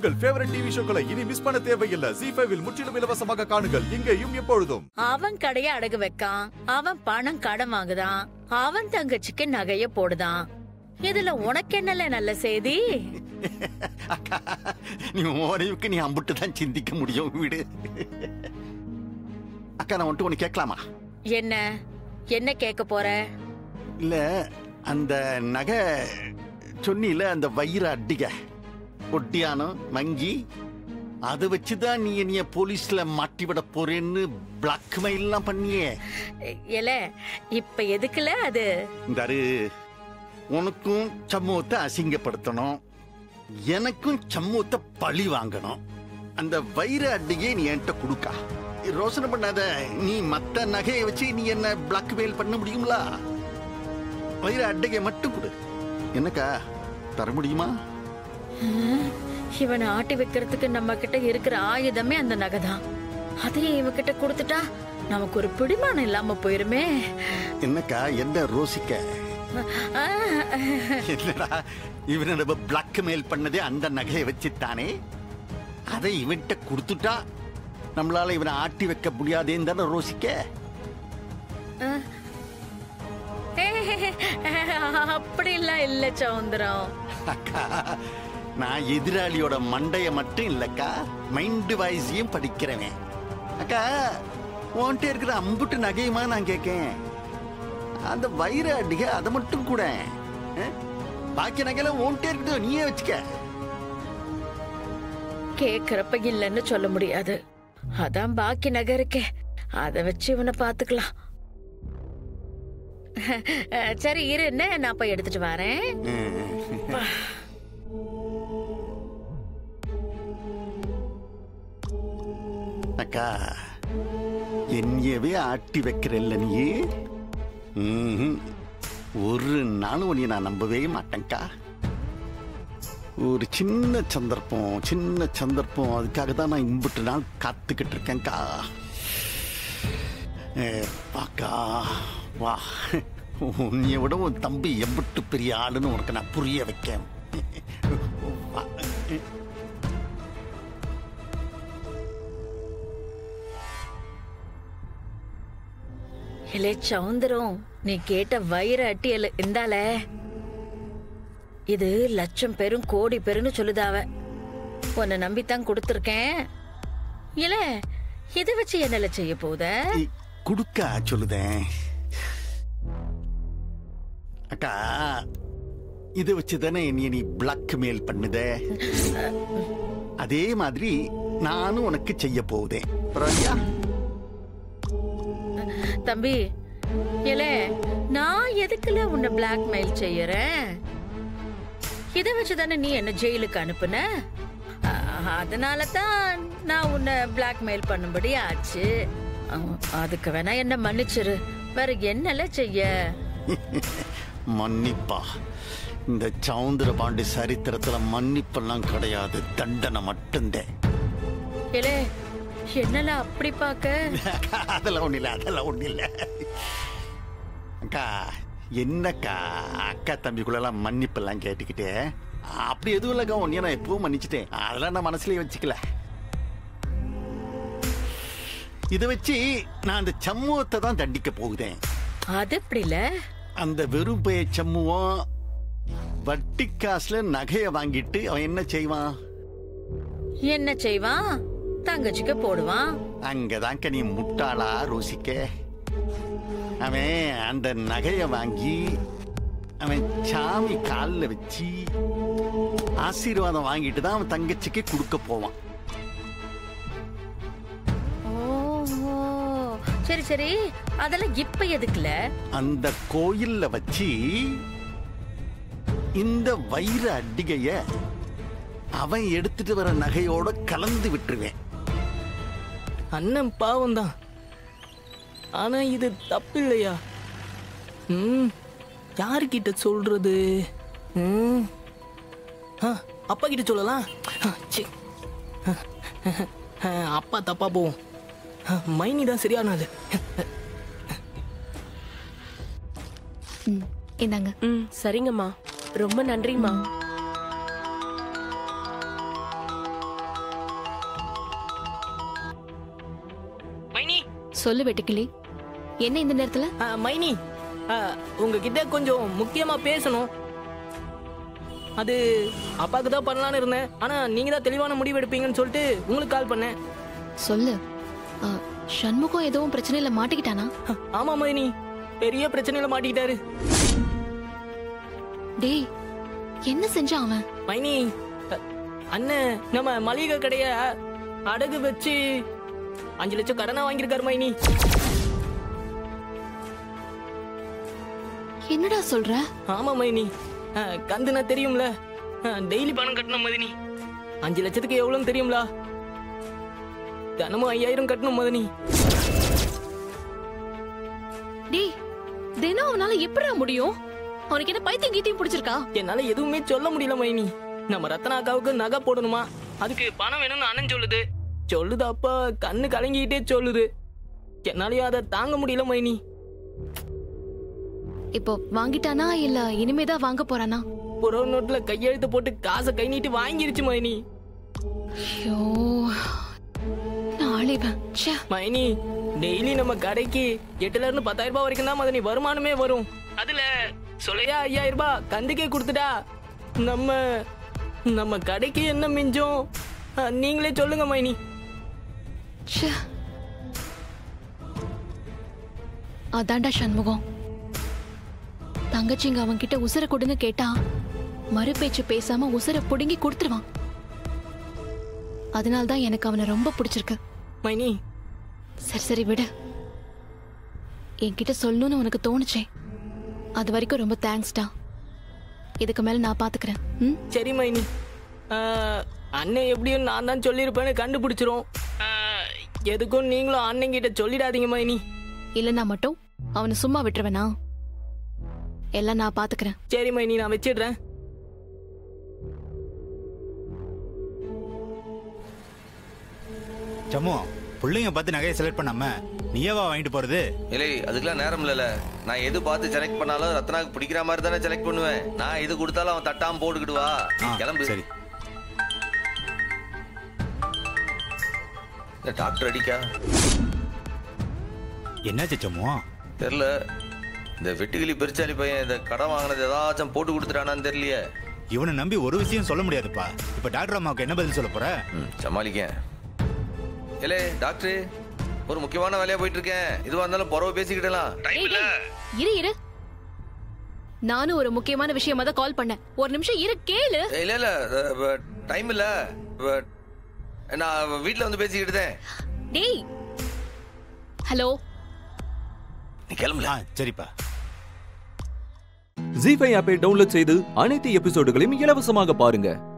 உங்கள் favourite TV ஷோக்களை இனி miss பண்ண தேவையில்லை ஜி ஃபைவில் முற்றிலும் இலவசமாக காணுங்கள் இங்கேயும் எப்பொழுதும் அவன் கடைய அடகு வைக்கான் அவன் பணம் கடன் வாங்குதான் அவன் தங்கச்சிக்கு நகைய போடுதான் இதுல உனக்கு என்னல நல்ல செய்தி அக்கா நீ ஓரைவுக்கு நீ அம்புட்டு தான் சிந்திக்க முடியும் வீடு அக்கா நான் வந்துட்டு ஒன்று கேட்கலாமா என்ன என்ன கேட்க போற இல்ல அந்த நகை சொன்னில அந்த வயிற அடிக ஒட்டியானம் மங்கி அதை வச்சுதான் நீ என்னைய போலீஸ்ல மாட்டி விட போறேன்னு பிளாக் மெயில்லாம் பண்ணியே எல இப்ப எதுக்குல அது இந்த அரு, உனக்கும் சமூகத்தை அசிங்கப்படுத்தணும் எனக்கும் சமூகத்தை பழி வாங்கணும் அந்த வயிற அடியை நீ என்கிட்ட கொடுக்கா ரோசனை பண்ணாத நீ மத்த நகையை வச்சு நீ என்ன பிளாக்மெயில் பண்ண முடியுங்களா வயிற அட்டையை மட்டும் கொடு என்னக்கா தர முடியுமா இவனை ஆட்டி வைக்கிறதுக்கு நம்ம கிட்ட இருக்கிற ஆயுதமே அந்த நகை தான் அதையே இவகிட்ட கொடுத்துட்டா நமக்கு ஒரு பிடிமானம் இல்லாம போயிருமே என்னக்கா என்ன ரோசிக்க என்னடா இவனை நம்ம பிளாக்மெயில் பண்ணதே அந்த நகையை வச்சுத்தானே அதை இவன்கிட்ட கொடுத்துட்டா நம்மளால இவனை ஆட்டி வைக்க முடியாதேன்னு தானே ரோசிக்க அப்படிலாம் இல்ல சவுந்தரம் அக்கா நான் எதிராளியோட மண்டைய மட்டும் இல்லக்கா மைண்ட் வாய்ஸையும் படிக்கிறவன் அக்கா உன்கிட்ட இருக்கிற அம்புட்டு நகையுமா நான் கேட்கேன் அந்த வயிறு அடிக அதை மட்டும் கூட அஹ்? பாக்கி நகையெல்லாம் உன்கிட்ட இருக்குது நீயே வச்சுக்க கேக்குறப்ப இல்லைன்னு சொல்ல முடியாது அதான் பாக்கி நகை இருக்கே அத வச்சு இவனை பாத்துக்கலாம் சரி இரு என்ன நான் போய் எடுத்துட்டு வரேன் அக்கா என்னையவே ஆட்டி வைக்கிறல்ல நீ ம்ஹும். ஒரு நாளும் உன்னைய நான் நம்பவே மாட்டேன்க்கா ஒரு சின்ன சந்தர்ப்பம் சின்ன சந்தர்ப்பம் அதுக்காக தான் நான் இம்புட்டு நாள் காத்துக்கிட்டு இருக்கேன்க்கா ஏ, வாக்கா வா உன்னைய விட உன் தம்பி எம்பிட்டு பெரிய ஆளுன்னு உனக்கு நான் புரிய வைக்கேன் வா. இலே சவுந்தரம் நீ கேட்ட வயிறு அட்டியல் இருந்தால இது லட்சம் பெரும் கோடி பெருன்னு சொல்லுதாவ உன்னை நம்பித்தான் கொடுத்துருக்கேன் இல்ல இதை வச்சு என்னல செய்ய போத இ- குடுக்க சொல்லுதேன் அக்கா இதை வச்சு தானே என்னைய நீ பிளாக் மெயில் பண்ணுத அதே மாதிரி நானும் உனக்கு செய்ய போகுதேன் பரவாயில்லையா தம்பி இல்ல நான் எதுக்குல உன்னை பிளாக்மெயில் செய்யறேன் இதை வச்சு தானே நீ என்ன ஜெயிலுக்கு அனுப்புன அ- அதனால தான் நான் உன்னை பிளாக்மெயில் பண்ணும்படி ஆச்சு அ- அதுக்கு வேணா என்ன மன்னிச்சிரு வேற என்னல செய்ய மன்னிப்பா இந்த சவுந்தர பாண்டி சரித்திரத்துல மன்னிப்பெல்லாம் கிடையாது தண்டனை மட்டும்தான் ஏலே என்னல அப்படி பாக்க அதெல்லாம் ஒண்ணு இல்ல அதெல்லாம் ஒண்ணு இல்ல அக்கா என்னக்கா அக்கா தம்பிக்குள்ளெல்லாம் மன்னிப்பெல்லாம் கேட்டுக்கிட்டே அப்படி எதுவும் இல்லக்கா ஒன்னே நான் எப்பவும் மன்னிச்சிட்டேன் அதெல்லாம் நான் மனசுலயே வச்சுக்கல இதை வச்சு நான் அந்த சமூகத்தை தான் தண்டிக்க போகுதேன் அது எப்படில அந்த வெறும் பெய சம்முவம் வட்டி காசுல நகைய வாங்கிட்டு அவன் என்ன செய்வான் என்ன செய்வான் தங்கச்சிக்கு போடுவான் அங்கதான்க்க நீ முட்டாளா ரோசிக்க அவன் அந்த நகைய வாங்கி அவன் சாமி காலில் வச்சு ஆசீர்வாதம் வாங்கிட்டு தான் அவன் தங்கச்சிக்கு கொடுக்க போவான் ஓஹோ சரி சரி அதெல்லாம் இப்ப எதுக்குல அந்த கோயில்ல வச்சு இந்த வைர அடிகைய அவன் எடுத்துட்டு வர நகையோட கலந்து விட்டுருவேன் அண்ணன் பாவம் தான் ஆனா இது தப்பு இல்லையா ம் யாருக்கிட்ட சொல்றது ம் ஆ, அப்பா கிட்ட சொல்லலாம் ஆ, ச்சீ. ஆ, அப்பா தப்பா போவோம் ஆ, மைனி தான் சரியானது ம் இந்தாங்க ம் சரிங்கம்மா ரொம்ப நன்றிம்மா சொல்லு வெட்டுக்கிளி என்ன இந்த நேரத்துல ஆ, மைனி ஆ, உங்ககிட்ட கொஞ்சம் முக்கியமா பேசணும் அது அப்பாவுக்கு தான் பண்ணலான்னு இருந்தேன் ஆனா நீங்க தான் தெளிவான முடிவு எடுப்பீங்கன்னு சொல்லிட்டு உங்களுக்கு கால் பண்ணேன் சொல்லு ஆ, சண்முகம் எதுவும் பிரச்சனையில மாட்டிக்கிட்டானா ஆமா மைனி பெரிய பிரச்சனையில மாட்டிக்கிட்டாரு டேய் என்ன செஞ்சான் அவன் மைனி அ, அண்ணன் நம்ம மளிகை கடைய அடகு வச்சு அஞ்சு லட்சம் கடனா வாங்கியிருக்காரு மைனி என்னடா சொல்ற ஆமா மைனி அ, கந்துனா தெரியும்ல டெய்லி பணம் கட்டணும் மதினி அஞ்சு லட்சத்துக்கு எவ்வளோன்னு தெரியும்ல தினமும் ஐயாயிரம் கட்டணும் மதினி டேய் தினம் அவனால எப்படிடா முடியும் அவனுக்கு என்ன பைத்தியம் கீத்தியம் பிடிச்சிருக்கா என்னால எதுவுமே சொல்ல முடியல மைனி நம்ம ரத்னா அக்காவுக்கு நகை போடணுமா அதுக்கு பணம் வேணும்னு அண்ணன் சொல்லுது சொல்லுது அப்பா கண்ணு கலங்கிட்டே சொல்லுது என்னாலயும் அதை தாங்க முடியல மைனி இப்போ வாங்கிட்டானா இல்ல இனிமேதான் வாங்க போறானா புறவு நோட்டுல கையெழுத்து போட்டு காசை கை நீட்டி வாங்கிருச்சு மைனி ஐயோ நாளைவன் ச்சே மைனி டெய்லி நம்ம கடைக்கு எட்டுல இருந்து பத்தாயிரம் ரூபாய் வரைக்கும் தான் மதனி வருமானமே வரும் அதுல சொல்லையா ஐயாயிரம் ரூபாய் கந்துக்கே கொடுத்துட்டா நம்ம நம்ம கடைக்கு என்ன மிஞ்சம் அஹ், நீங்களே சொல்லுங்க மைனி ச்சே அதான்டா சண்முகம் தங்கச்சிங்க அவன் கிட்ட உசுர கொடுங்க கேட்டா மறு பேச்சு பேசாம உசுர புடுங்கி கொடுத்துருவான் அதனால்தான் எனக்கு அவனை ரொம்ப பிடிச்சிருக்கு மைனி சரி சரி விடு என்கிட்ட சொல்லணும்னு உனக்கு தோணுச்சே அது வரைக்கும் ரொம்ப தேங்க்ஸ்டா இதுக்கு மேல நான் பாத்துக்கிறேன் ம் சரி மைனி அஹ், அண்ணன் எப்படியும் நான் தான் சொல்லியிருப்பேன்னு கண்டுபிடிச்சிரும் அஹ், எதுக்கும் நீங்களும் அண்ணன் கிட்ட சொல்லிடாதீங்க மைனி இல்லைன்னா மட்டும் அவனை சும்மா விட்டுருவேனா எல்லாம் நான் பாத்துக்கிறேன் சரி மைனி நான் வச்சிடுறேன் சம்மு பிள்ளைங்க பார்த்து நகையை செலக்ட் பண்ணாம நீயேவா வாங்கிட்டு போறது இல்லை அதுக்கெல்லாம் நேரம் இல்லைல்ல நான் எது பார்த்து செலக்ட் பண்ணாலும் ரத்னாக்கு பிடிக்கிற மாதிரி தானே செலக்ட் பண்ணுவேன் நான் எது கொடுத்தாலும் அவன் தட்டாம போட்டுக்கிடுவா ஆ, கிளம்பு சரி இந்த டாக்டர் அடிக்கா என்னாச்சு சம்மு தெரில இந்த வெட்டுக்கிளி பெருச்சாலி பையன் இந்த கடன் வாங்கினது ஏதாச்சும் போட்டு கொடுத்துட்டானான்னு தெரியலையே இவனை நம்பி ஒரு விஷயம் சொல்ல முடியாதுப்பா இப்ப டாக்டர் அம்மாவுக்கு என்ன பதில் சொல்ல போற ம் சமாளிக்கேன் இல்லே டாக்டர் ஒரு முக்கியமான வேலையா போயிட்டு இருக்கேன் இதுவா இருந்தாலும் புறவை பேசிக்கிடலாம் டைம் ஏய், இல்ல ஏய், இரு இரு நானும் ஒரு முக்கியமான விஷயமா தான் கால் பண்ணேன் ஒரு நிமிஷம் இரு கேளு ஏய், இல்ல இல்ல டைம் இல்ல அஹ், நான் வீட்ல வந்து பேசிக்கிட்டு இருந்தேன் டேய் ஹலோ நீ கிளம்பல ஆ சரிப்பா ஜி ஃபைவ் ஆப்பை டவுன்லோட் செய்து அனைத்து எபிசோடுகளையும் இலவசமாக பாருங்க